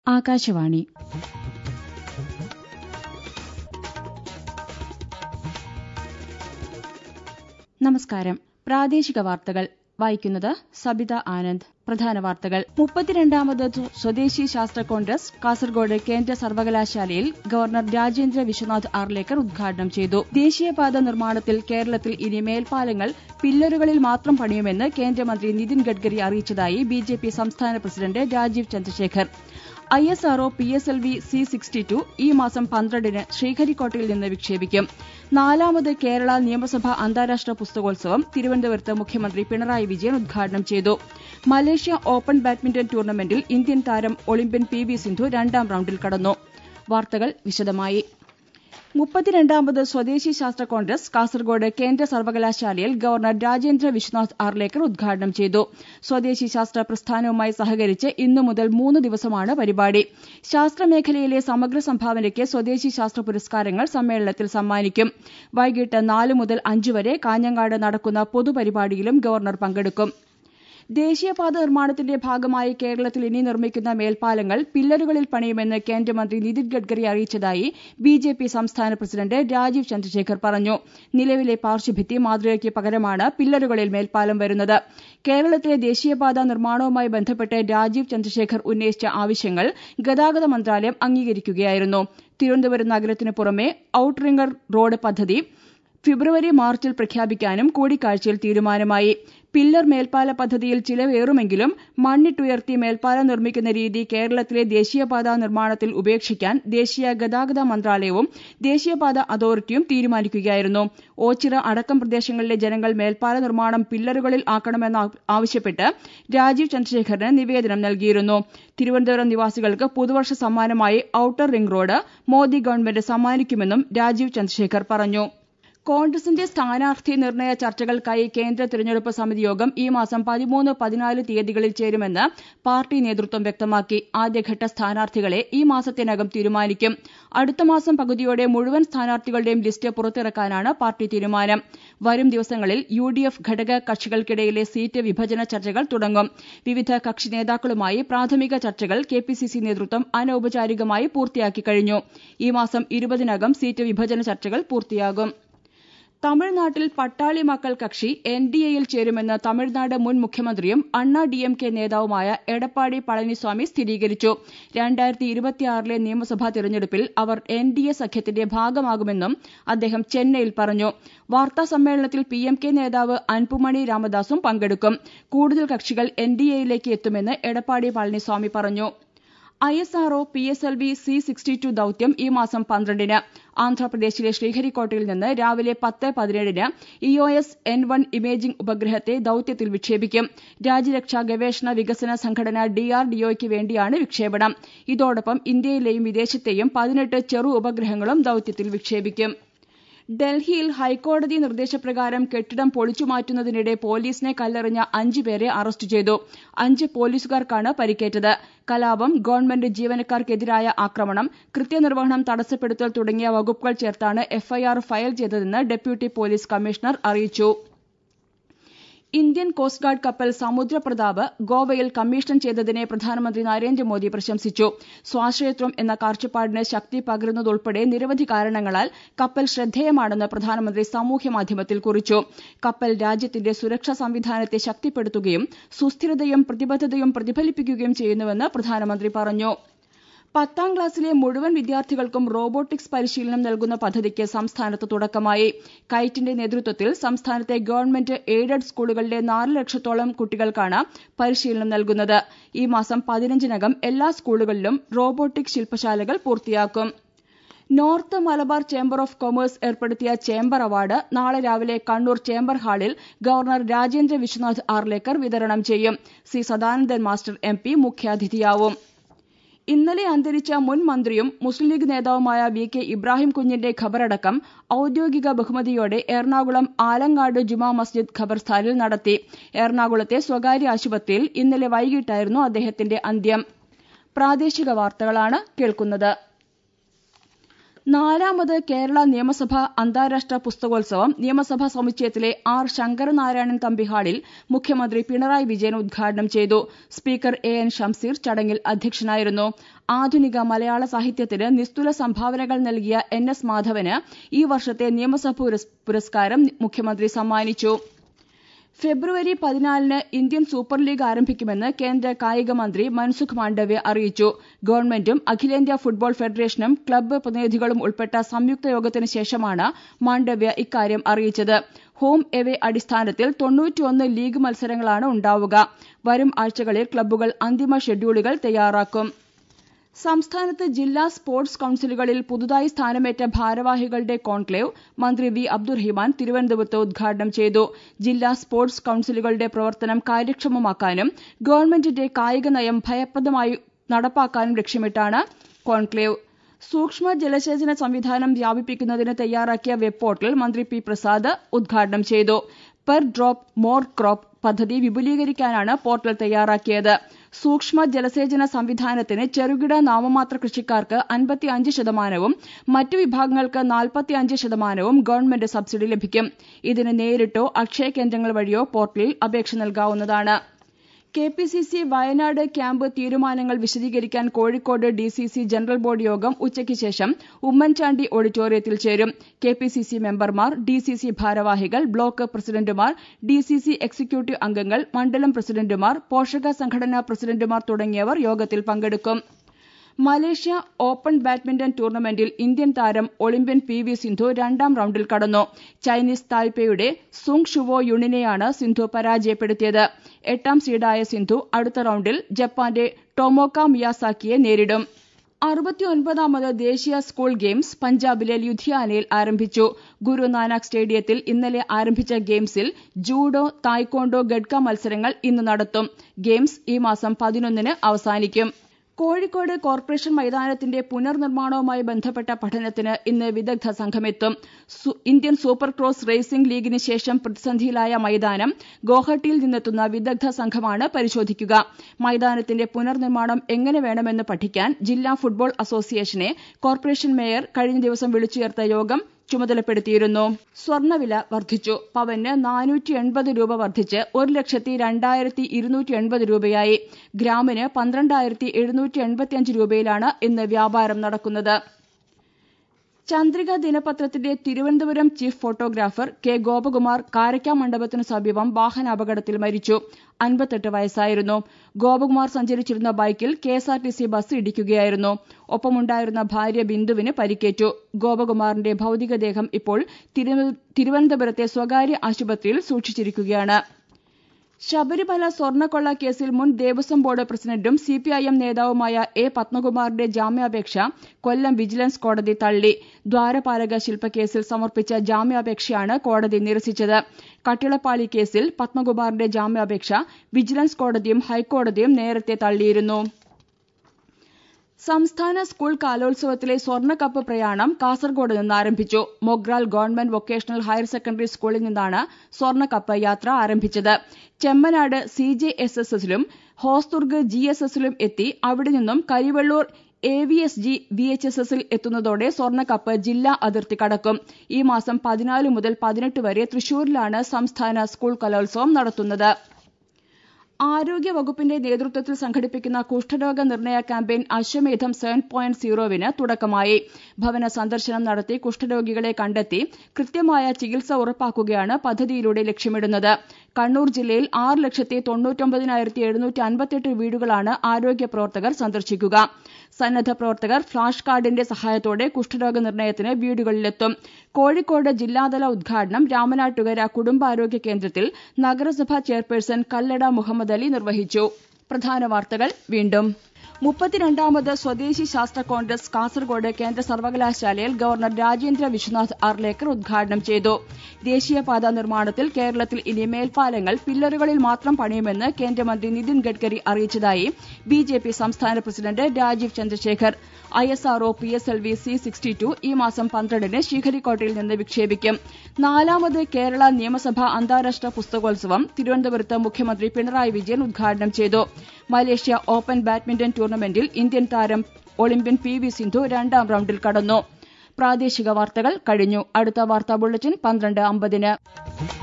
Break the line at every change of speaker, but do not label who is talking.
ആകാശവാണി നമസ്കാരം പ്രാദേശിക വാർത്തകൾ വായിക്കുന്നത് സബിത ആനന്ദ് പ്രധാന വാർത്തകൾ മുപ്പത്തിരണ്ടാമത് സ്വദേശി ശാസ്ത്ര കോൺഗ്രസ് കാസർഗോഡ് കേന്ദ്ര സർവകലാശാലയിൽ ഗവർണർ രാജേന്ദ്ര വിശ്വനാഥ് ആർലേക്കർ ഉദ്ഘാടനം ചെയ്തു ദേശീയപാത നിർമ്മാണത്തിൽ കേരളത്തിൽ ഇനി മേൽപ്പാലങ്ങൾ പില്ലറുകളിൽ മാത്രം പണിയുമെന്ന് കേന്ദ്രമന്ത്രി നിതിൻ ഗഡ്കരി അറിയിച്ചതായി ബിജെപി സംസ്ഥാന president Rajeev Chandrasekhar I S R O P S L V C sixty two ഈ മാസം പന്ത്രണ്ടിന് ശ്രീഹരിക്കോട്ടയിൽ നിന്ന് വിക്ഷേപിക്കും നാലാമത് കേരള നിയമസഭാ അന്താരാഷ്ട്ര പുസ്തകോത്സവം തിരുവനന്തപുരത്ത് മുഖ്യമന്ത്രി പിണറായി വിജയൻ ഉദ്ഘാടനം ചെയ്തു മലേഷ്യ ഓപ്പൺ ബാഡ്മിന്റൺ ടൂർണമെന്റിൽ ഇന്ത്യൻ താരം ഒളിമ്പ്യൻ പി വി സിന്ധു രണ്ടാം റൌണ്ടിൽ കടന്നു വാർത്തകൾ വിശദമായി മുപ്പത്തിരണ്ടാമത് സ്വദേശി ശാസ്ത്ര കോൺഗ്രസ് കാസർഗോഡ് കേന്ദ്ര സർവകലാശാലയിൽ ഗവർണർ രാജേന്ദ്ര വിശ്വനാഥ് ആർലേക്കർ ഉദ്ഘാടനം ചെയ്തു സ്വദേശി ശാസ്ത്ര പ്രസ്ഥാനവുമായി സഹകരിച്ച് ഇന്നു മുതൽ മൂന്ന് ദിവസമാണ് പരിപാടി ശാസ്ത്രമേഖലയിലെ സമഗ്ര സംഭാവനയ്ക്ക് സ്വദേശി ശാസ്ത്ര പുരസ്കാരങ്ങൾ സമ്മേളനത്തിൽ സമ്മാനിക്കും വൈകിട്ട് നാല് മുതൽ അഞ്ച് വരെ കാഞ്ഞങ്ങാട് നടക്കുന്ന പൊതുപരിപാടിയിലും ഗവർണർ പങ്കെടുക്കും ദേശീയപാത നിർമ്മാണത്തിന്റെ ഭാഗമായി കേരളത്തിൽ ഇനി നിർമ്മിക്കുന്ന മേൽപ്പാലങ്ങൾ പില്ലറുകളിൽ പണിയുമെന്ന് കേന്ദ്രമന്ത്രി നിതിൻ ഗഡ്കരി അറിയിച്ചതായി ബിജെപി സംസ്ഥാന പ്രസിഡന്റ് രാജീവ് ചന്ദ്രശേഖർ പറഞ്ഞു നിലവിലെ പാർശ്വഭിത്തി മാതൃകയ്ക്ക് പകരമാണ് പില്ലറുകളിൽ മേൽപ്പാലം വരുന്നത് കേരളത്തിലെ ദേശീയപാത നിർമ്മാണവുമായി ബന്ധപ്പെട്ട് രാജീവ് ചന്ദ്രശേഖർ ഉന്നയിച്ച ആവശ്യങ്ങൾ ഗതാഗത മന്ത്രാലയം അംഗീകരിക്കുകയായിരുന്നു തിരുവനന്തപുരം നഗരത്തിനു പുറമെ ഔട്ട് റിംഗർ റോഡ് പദ്ധതി ഫെബ്രുവരി മാർച്ചിൽ പ്രഖ്യാപിക്കാനും കൂടിക്കാഴ്ചയിൽ തീരുമാനമായി പില്ലർ മേൽപ്പാല പദ്ധതിയിൽ ചിലവേറുമെങ്കിലും മണ്ണിട്ടുയർത്തി മേൽപ്പാലം നിർമ്മിക്കുന്ന രീതി കേരളത്തിലെ ദേശീയപാത നിർമ്മാണത്തിൽ ഉപേക്ഷിക്കാൻ ദേശീയ ഗതാഗത മന്ത്രാലയവും ദേശീയപാത അതോറിറ്റിയും തീരുമാനിക്കുകയായിരുന്നു ഓച്ചിറ അടക്കം പ്രദേശങ്ങളിലെ ജനങ്ങൾ മേൽപ്പാല നിർമ്മാണം പില്ലറുകളിൽ ആക്കണമെന്ന് ആവശ്യപ്പെട്ട് രാജീവ് ചന്ദ്രശേഖറിന് നിവേദനം നൽകിയിരുന്നു തിരുവനന്തപുരം നിവാസികൾക്ക് പുതുവർഷ സമ്മാനമായി outer ring road Modi government സമ്മാനിക്കുമെന്നും രാജീവ് ചന്ദ്രശേഖർ പറഞ്ഞു കോൺഗ്രസിന്റെ സ്ഥാനാർത്ഥി നിർണയ ചർച്ചകൾക്കായി കേന്ദ്ര തിരഞ്ഞെടുപ്പ് സമിതി യോഗം ഈ മാസം പതിമൂന്ന് പതിനാല് തീയതികളിൽ ചേരുമെന്ന് പാർട്ടി നേതൃത്വം വ്യക്തമാക്കി ആദ്യഘട്ട സ്ഥാനാർത്ഥികളെ ഈ മാസത്തിനകം തീരുമാനിക്കും അടുത്ത മാസം പകുതിയോടെ മുഴുവൻ സ്ഥാനാർത്ഥികളുടെയും ലിസ്റ്റ് പുറത്തിറക്കാനാണ് പാർട്ടി തീരുമാനം വരും ദിവസങ്ങളിൽ യു ഡി എഫ് ഘടക കക്ഷികൾക്കിടയിലെ സീറ്റ് വിഭജന ചർച്ചകൾ തുടങ്ങും വിവിധ കക്ഷി നേതാക്കളുമായി പ്രാഥമിക ചർച്ചകൾ കെ പി സി സി നേതൃത്വം അനൌപചാരികമായി പൂർത്തിയാക്കി കഴിഞ്ഞു ഈ മാസം ഇരുപതിനകം സീറ്റ് വിഭജന ചർച്ചകൾ പൂർത്തിയാകും തമിഴ്നാട്ടിൽ പട്ടാളി മക്കൾ കക്ഷി എൻ ഡി എയിൽ ചേരുമെന്ന് തമിഴ്നാട് മുൻ മുഖ്യമന്ത്രിയും അണ്ണാ ഡി എം കെ നേതാവുമായ എടപ്പാടി പളനിസ്വാമി സ്ഥിരീകരിച്ചു രണ്ടായിരത്തി ഇരുപത്തിയാറിലെ നിയമസഭാ തിരഞ്ഞെടുപ്പിൽ അവർ എൻ ഡി എ സഖ്യത്തിന്റെ ഭാഗമാകുമെന്നും അദ്ദേഹം ചെന്നൈയിൽ പറഞ്ഞു വാർത്താ സമ്മേളനത്തിൽ പി എം കെ നേതാവ് അൻപുമണി രാമദാസും പങ്കെടുക്കും കൂടുതൽ കക്ഷികൾ എൻ ഡി എയിലേക്ക് എത്തുമെന്ന് എടപ്പാടി പളനിസ്വാമി പറഞ്ഞു I S R O P S L V C sixty two ദൌത്യം ഈ മാസം പന്ത്രണ്ടിന് ആന്ധ്രാപ്രദേശിലെ ശ്രീഹരിക്കോട്ടയിൽ നിന്ന് രാവിലെ പത്ത് പതിനേഴിന് E O S N one imaging ഉപഗ്രഹത്തെ ദൌത്യത്തിൽ വിക്ഷേപിക്കും രാജ്യരക്ഷാ ഗവേഷണ വികസന സംഘടന ഡി ആർ ഡിഒയ്ക്ക് വേണ്ടിയാണ് വിക്ഷേപണം ഇതോടൊപ്പം ഇന്ത്യയിലെയും വിദേശത്തെയും പതിനെട്ട് ചെറു ഉപഗ്രഹങ്ങളും ദൌത്യത്തിൽ വിക്ഷേപിക്കും ഡൽഹിയിൽ ഹൈക്കോടതി നിർദ്ദേശപ്രകാരം കെട്ടിടം പൊളിച്ചുമാറ്റുന്നതിനിടെ പോലീസിനെ കല്ലെറിഞ്ഞ അഞ്ച് പേരെ അറസ്റ്റ് ചെയ്തു അഞ്ച് പോലീസുകാർക്കാണ് പരിക്കേറ്റത് കലാപം ഗവൺമെന്റ് ജീവനക്കാർക്കെതിരായ ആക്രമണം കൃത്യനിർവഹണം തടസ്സപ്പെടുത്തൽ തുടങ്ങിയ വകുപ്പുകൾ ചേർത്താണ് എഫ്ഐആർ ഫയൽ ചെയ്തതെന്ന് ഡെപ്യൂട്ടി പോലീസ് കമ്മീഷണർ അറിയിച്ചു ഇന്ത്യൻ കോസ്റ്റ് ഗാർഡ് കപ്പൽ സമുദ്രപ്രതാപ് ഗോവയിൽ കമ്മീഷൻ ചെയ്തതിനെ പ്രധാനമന്ത്രി നരേന്ദ്രമോദി പ്രശംസിച്ചു സ്വാശ്രയത്വം എന്ന കാഴ്ചപ്പാടിന് ശക്തി പകരുന്നതുൾപ്പെടെ നിരവധി കാരണങ്ങളാൽ കപ്പൽ ശ്രദ്ധേയമാണെന്ന് പ്രധാനമന്ത്രി സാമൂഹ്യമാധ്യമത്തിൽ കുറിച്ചു കപ്പൽ രാജ്യത്തിന്റെ സുരക്ഷാ സംവിധാനത്തെ ശക്തിപ്പെടുത്തുകയും സുസ്ഥിരതയും പ്രതിബദ്ധതയും പ്രതിഫലിപ്പിക്കുകയും ചെയ്യുന്നുവെന്ന് പ്രധാനമന്ത്രി പറഞ്ഞു പത്താം ക്ലാസ്സിലെ മുഴുവൻ വിദ്യാർത്ഥികൾക്കും റോബോട്ടിക്സ് പരിശീലനം നൽകുന്ന പദ്ധതിക്ക് സംസ്ഥാനത്ത് തുടക്കമായി കൈറ്റിന്റെ നേതൃത്വത്തിൽ സംസ്ഥാനത്തെ ഗവൺമെന്റ് എയ്ഡഡ് സ്കൂളുകളിലെ നാല് ലക്ഷത്തോളം കുട്ടികൾക്കാണ് പരിശീലനം നൽകുന്നത് ഈ മാസം പതിനഞ്ചിനകം എല്ലാ സ്കൂളുകളിലും റോബോട്ടിക് ശില്പശാലകൾ പൂർത്തിയാക്കും north Malabar chamber of commerce ഏർപ്പെടുത്തിയ ചേംബർ അവാർഡ് നാളെ രാവിലെ കണ്ണൂർ ചേംബർ ഹാളിൽ ഗവർണർ രാജേന്ദ്ര വിശ്വനാഥ് ആർലേക്കർ വിതരണം ചെയ്യും C Sadanandan master M P മുഖ്യാതിഥിയാവും ഇന്നലെ അന്തരിച്ച മുൻ മന്ത്രിയും മുസ്ലിം ലീഗ് നേതാവുമായ വി കെ ഇബ്രാഹിം കുഞ്ഞിന്റെ ഖബറടക്കം ഔദ്യോഗിക ബഹുമതിയോടെ എറണാകുളം ആലങ്ങാട് ജുമാ മസ്ജിദ് ഖബർസ്ഥാനിൽ നടത്തി എറണാകുളത്തെ സ്വകാര്യ ആശുപത്രിയിൽ ഇന്നലെ വൈകിട്ടായിരുന്നു അദ്ദേഹത്തിന്റെ അന്ത്യം പ്രാദേശിക വാർത്തകളാണ് കേൾക്കുന്നത് നാലാമത് കേരള നിയമസഭ അന്താരാഷ്ട്ര പുസ്തകോത്സവം നിയമസഭാ സമുച്ചയത്തിലെ ആർ ശങ്കരനാരായണൻ തമ്പി ഹാളിൽ മുഖ്യമന്ത്രി പിണറായി വിജയൻ ഉദ്ഘാടനം ചെയ്തു സ്പീക്കർ എ എൻ ഷംസീർ ചടങ്ങിൽ അധ്യക്ഷനായിരുന്നു ആധുനിക മലയാള സാഹിത്യത്തിന് നിസ്തുല സംഭാവനകൾ നൽകിയ എൻ എസ് മാധവന് ഈ വർഷത്തെ നിയമസഭാ പുരസ്കാരം മുഖ്യമന്ത്രി സമ്മാനിച്ചു ഫെബ്രുവരി പതിനാലിന് ഇന്ത്യൻ സൂപ്പർ ലീഗ് ആരംഭിക്കുമെന്ന് കേന്ദ്ര കായിക മന്ത്രി മൻസുഖ് മാണ്ഡവ്യ അറിയിച്ചു ഗവൺമെന്റും അഖിലേന്ത്യാ ഫുട്ബോൾ ഫെഡറേഷനും ക്ലബ്ബ് പ്രതിനിധികളും ഉൾപ്പെട്ട സംയുക്ത യോഗത്തിന് ശേഷമാണ് മാണ്ഡവ്യ ഇക്കാര്യം അറിയിച്ചത് ഹോം എവേ അടിസ്ഥാനത്തിൽ തൊണ്ണൂറ്റിയൊന്ന് ലീഗ് മത്സരങ്ങളാണ് ഉണ്ടാവുക വരും ആഴ്ചകളിൽ ക്ലബ്ബുകൾ അന്തിമ ഷെഡ്യൂളുകൾ തയ്യാറാക്കും സംസ്ഥാനത്ത് ജില്ലാ സ്പോർട്സ് കൌൺസിലുകളിൽ പുതുതായി സ്ഥാനമേറ്റ ഭാരവാഹികളുടെ കോൺക്ലേവ് മന്ത്രി വി അബ്ദുറഹിമാൻ തിരുവനന്തപുരത്ത് ഉദ്ഘാടനം ചെയ്തു ജില്ലാ സ്പോർട്സ് കൌൺസിലുകളുടെ പ്രവർത്തനം കാര്യക്ഷമമാക്കാനും ഗവൺമെന്റിന്റെ കായിക നയം ഫലപ്രദമായി നടപ്പാക്കാനും ലക്ഷ്യമിട്ടാണ് കോൺക്ലേവ് സൂക്ഷ്മ ജലസേചന സംവിധാനം വ്യാപിപ്പിക്കുന്നതിന് തയ്യാറാക്കിയ വെബ് പോർട്ടൽ മന്ത്രി പി പ്രസാദ് ഉദ്ഘാടനം ചെയ്തു പെർ ഡ്രോപ്പ് മോർ ക്രോപ്പ് പദ്ധതി വിപുലീകരിക്കാനാണ് പോർട്ടൽ തയ്യാറാക്കിയത് സൂക്ഷ്മ ജലസേചന സംവിധാനത്തിന് ചെറുകിട നാമമാത്ര കൃഷിക്കാർക്ക് അൻപത്തിയഞ്ച് ശതമാനവും മറ്റു വിഭാഗങ്ങൾക്ക് നാൽപ്പത്തിയഞ്ച് ശതമാനവും ഗവൺമെന്റ് സബ്സിഡി ലഭിക്കും ഇതിന് നേരിട്ടോ അക്ഷയ കേന്ദ്രങ്ങൾ വഴിയോ പോർട്ടലിൽ അപേക്ഷ നൽകാവുന്നതാണ് K P C C Wayanad camp തീരുമാനങ്ങൾ വിശദീകരിക്കാൻ Kozhikode D C C general board യോഗം ഉച്ചയ്ക്ക് ശേഷം ഉമ്മൻചാണ്ടി ഓഡിറ്റോറിയത്തിൽ ചേരും കെ പി സി സി മെമ്പർമാർ ഡി സി സി ഭാരവാഹികൾ ബ്ലോക്ക് പ്രസിഡന്റുമാർ ഡി സി സി എക്സിക്യൂട്ടീവ് അംഗങ്ങൾ മണ്ഡലം പ്രസിഡന്റുമാർ പോഷക സംഘടനാ പ്രസിഡന്റുമാർ തുടങ്ങിയവർ യോഗത്തിൽ പങ്കെടുക്കും മലേഷ്യ ഓപ്പൺ ബാഡ്മിന്റൺ ടൂർണമെന്റിൽ ഇന്ത്യൻ താരം ഒളിമ്പ്യൻ പി വി സിന്ധു രണ്ടാം റൌണ്ടിൽ കടന്നു ചൈനീസ് തായ്പേയുടെ സുങ് ഷുവോ യുണിനെയാണ് സിന്ധു പരാജയപ്പെടുത്തിയത് എട്ടാം സീഡായ സിന്ധു അടുത്ത റൌണ്ടിൽ ജപ്പാന്റെ ടൊമോക്ക മിയാസാക്കിയെ നേരിടും അറുപത്തിയൊൻപതാമത് ദേശീയ സ്കൂൾ ഗെയിംസ് പഞ്ചാബിലെ ലുധിയാനയിൽ ആരംഭിച്ചു ഗുരുനാനാക്ക് സ്റ്റേഡിയത്തിൽ ഇന്നലെ ആരംഭിച്ച ഗെയിംസിൽ ജൂഡോ തായ്ക്കോണ്ടോ ഗഡ്ക മത്സരങ്ങൾ ഇന്ന് നടത്തും ഗെയിംസ് ഈ മാസം പതിനൊന്നിന് അവസാനിക്കും കോഴിക്കോട് കോർപ്പറേഷൻ മൈതാനത്തിന്റെ പുനർനിർമ്മാണവുമായി ബന്ധപ്പെട്ട പഠനത്തിന് ഇന്ന് വിദഗ്ധ സംഘമെത്തും ഇന്ത്യൻ സൂപ്പർ ക്രോസ് റേസിംഗ് ലീഗിന് ശേഷം പ്രതിസന്ധിയിലായ മൈതാനം ഗോഹട്ടിയിൽ നിന്നെത്തുന്ന വിദഗ്ധ സംഘമാണ് പരിശോധിക്കുക മൈതാനത്തിന്റെ പുനർനിർമ്മാണം എങ്ങനെ വേണമെന്ന് പഠിക്കാൻ ജില്ലാ ഫുട്ബോൾ അസോസിയേഷനെ കോർപ്പറേഷൻ മേയർ കഴിഞ്ഞ ദിവസം വിളിച്ചുചേർത്ത യോഗം ചുമതലപ്പെടുത്തിയിരുന്നു സ്വർണ്ണവില വർദ്ധിച്ചു പവന് നാനൂറ്റി എൺപത് രൂപ വർദ്ധിച്ച് ഒരു ലക്ഷത്തി രണ്ടായിരത്തി ഇരുന്നൂറ്റി എൺപത് രൂപയായി ഗ്രാമിന് പന്ത്രണ്ടായിരത്തി എഴുന്നൂറ്റി എൺപത്തിയഞ്ച് രൂപയിലാണ് ഇന്ന് വ്യാപാരം നടക്കുന്നത് ചന്ദ്രിക ദിനപത്രത്തിന്റെ Thiruvananthapuram chief photographer K Gopakumar കാരയ്ക്ക മണ്ഡപത്തിനു സമീപം വാഹനാപകടത്തിൽ മരിച്ചു അൻപത്തെട്ട് വയസ്സായിരുന്നു ഗോപകുമാർ സഞ്ചരിച്ചിരുന്ന ബൈക്കിൽ കെഎസ്ആർടിസി ബസ് ഇടിക്കുകയായിരുന്നു ഒപ്പമുണ്ടായിരുന്ന ഭാര്യ ബിന്ദുവിന് പരിക്കേറ്റു ഗോപകുമാറിന്റെ ഭൌതികദേഹം ഇപ്പോൾ തിരുവനന്തപുരത്തെ സ്വകാര്യ ആശുപത്രിയിൽ സൂക്ഷിച്ചിരിക്കുകയാണ് ശബരിമല സ്വർണ്ണക്കൊള്ള കേസിൽ മുൻ ദേവസ്വം ബോർഡ് പ്രസിഡന്റും സിപിഐഎം നേതാവുമായ എ പത്മകുമാറിന്റെ ജാമ്യാപേക്ഷ കൊല്ലം വിജിലൻസ് കോടതി തള്ളി ദ്വാരപാലക ശില്പക്കേസിൽ സമർപ്പിച്ച ജാമ്യാപേക്ഷയാണ് കോടതി നിരസിച്ചത് കട്ടിളപ്പാളി കേസിൽ പത്മകുമാറിന്റെ ജാമ്യാപേക്ഷ വിജിലൻസ് കോടതിയും ഹൈക്കോടതിയും നേരത്തെ തള്ളിയിരുന്നു സംസ്ഥാന സ്കൂൾ കാലോത്സവത്തിലെ സ്വർണ്ണക്കപ്പ് പ്രയാണം കാസർഗോഡ് നിന്ന് ആരംഭിച്ചു Mogral government vocational higher secondary സ്കൂളിൽ നിന്നാണ് സ്വർണ്ണക്കപ്പ് യാത്ര ആരംഭിച്ചത് Chemmanad C J S S എസിലും ഹോസ്ദുർഗ് ജി എസ് എസിലും എത്തി അവിടെ നിന്നും Karivellur A V S G V H S എസിൽ എത്തുന്നതോടെ സ്വർണ്ണക്കപ്പ് ജില്ലാ അതിർത്തി കടക്കും ഈ മാസം പതിനാല് മുതൽ പതിനെട്ട് വരെ തൃശൂരിലാണ് സംസ്ഥാന സ്കൂൾ കലോത്സവം നടത്തുന്നത് ആരോഗ്യ വകുപ്പിന്റെ നേതൃത്വത്തിൽ സംഘടിപ്പിക്കുന്ന കുഷ്ഠരോഗ നിർണയ ക്യാമ്പയിൻ അശ്വമേധം സെവൻ പോയിന്റ് സീറോവിന് തുടക്കമായി ഭവന സന്ദർശനം നടത്തി കുഷ്ഠരോഗികളെ കണ്ടെത്തി കൃത്യമായ ചികിത്സ ഉറപ്പാക്കുകയാണ് പദ്ധതിയിലൂടെ ലക്ഷ്യമിടുന്നത് കണ്ണൂർ ജില്ലയിൽ ആറ് ലക്ഷത്തി തൊണ്ണൂറ്റൊമ്പതിനായിരത്തി എഴുന്നൂറ്റി അൻപത്തെട്ട് വീടുകളാണ് ആരോഗ്യ പ്രവർത്തകർ സന്ദർശിക്കുക സന്നദ്ധ പ്രവർത്തകർ ഫ്ളാഷ് കാർഡിന്റെ സഹായത്തോടെ കുഷ്ഠരോഗ നിർണയത്തിന് വീടുകളിലെത്തും കോഴിക്കോട് ജില്ലാതല ഉദ്ഘാടനം രാമനാട്ടുകര കുടുംബാരോഗ്യ കേന്ദ്രത്തിൽ നഗരസഭാ ചെയർപേഴ്സൺ കല്ലട മുഹമ്മദ് അലി നിർവഹിച്ചു പ്രധാന വാർത്തകൾ വീണ്ടും മുപ്പത്തിരണ്ടാമത് സ്വദേശി ശാസ്ത്ര കോൺഗ്രസ് കാസർഗോഡ് കേന്ദ്ര സർവകലാശാലയിൽ ഗവർണർ രാജേന്ദ്ര വിശ്വനാഥ് ആർലേക്കർ ഉദ്ഘാടനം ചെയ്തു ദേശീയപാത നിർമ്മാണത്തിൽ കേരളത്തിൽ ഇനി മേൽപ്പാലങ്ങൾ പില്ലറുകളിൽ മാത്രം പണിയുമെന്ന് കേന്ദ്രമന്ത്രി നിതിൻ ഗഡ്കരി അറിയിച്ചതായി ബി ജെ പി സംസ്ഥാന president Rajeev Chandrasekhar I S R O P S L V C sixty two ഈ മാസം പന്ത്രണ്ടിന് ശ്രീഹരിക്കോട്ടയിൽ നിന്ന് വിക്ഷേപിക്കും നാലാമത് കേരള നിയമസഭാ അന്താരാഷ്ട്ര പുസ്തകോത്സവം തിരുവനന്തപുരത്ത് മുഖ്യമന്ത്രി പിണറായി വിജയൻ ഉദ്ഘാടനം ചെയ്തു മലേഷ്യ ഓപ്പൺ ബാഡ്മിന്റൺ ടൂർണമെന്റിൽ ഇന്ത്യൻ താരം ഒളിമ്പ്യൻ പി വി സിന്ധു രണ്ടാം റൌണ്ടിൽ കടന്നു പ്രാദേശിക വാർത്തകൾ കഴിഞ്ഞു അടുത്ത വാർത്താ ബുള്ളറ്റിൻ പന്ത്രണ്ട് അമ്പതിന്